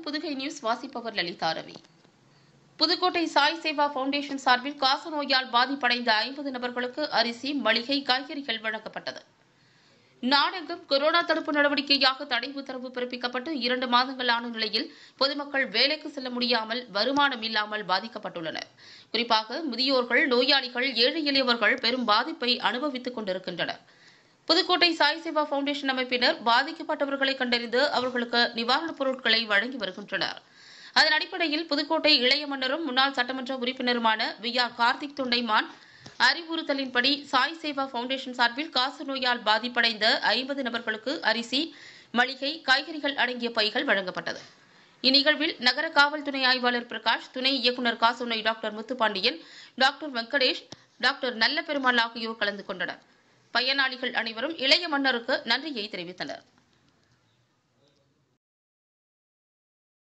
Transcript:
Pudugai news வாசிப்பவர் Lalitha Ravi Pudukkottai Sai Seva foundation சார்பில் காசநோயால் பாதிப்படைந்த ஐம்பது நபர்களுக்கு அரிசி மளிகை காய்கறிகள் வழங்கப்பட்டது நாடெங்கும் கொரோனா தடுப்பு நடவடிக்கையாக தடை உத்தரவு பிறப்பிக்கப்பட்டு இரண்டு மாதங்கள் ஆன நிலையில் பொதுமக்கள் வேலைக்கு செல்ல முடியாமல் வருமானம் இல்லாமல் பாதிக்கப்பட்டுள்ளனர் குறிப்பாக முதியோர்கள் நோயாளிகள் ஏழை எளியவர்கள் பெரும் பாதிப்பை அனுபவித்துக் கொண்டிருக்கின்றனர் புதுக்கோட்டை சாய் சேவா ஃபவுண்டேஷன் அமைப்பினர் பாதிக்கப்பட்டவர்களை கண்டறிந்து அவர்களுக்கு நிவாரணப் பொருட்களை வழங்கி வருகின்றனர் அதன் அடிப்படையில் புதுக்கோட்டை இளைய மன்னரும் முன்னாள் சட்டமன்ற உறுப்பினருமான வி ஆர் கார்த்திக் தொண்டைமான் அறிவுறுத்தலின்படி சாய் சேவா ஃபவுண்டேஷன் சார்பில் காசநோயால் பாதிப்படைந்த ஐம்பது நபர்களுக்கு அரிசி மளிகை காய்கறிகள் அடங்கிய பைகள் வழங்கப்பட்டது இந்நிகழ்வில் நகர காவல் துணை ஆய்வாளர் பிரகாஷ் துணை இயக்குநர் காசநோய் doctor Muthupandian doctor Venkatesh doctor Nalla Perumal ஆகியோர் கலந்து கொண்டனர் பயனாளிகள் அனைவரும் இளைய மன்னருக்கு நன்றியை தெரிவித்தனர்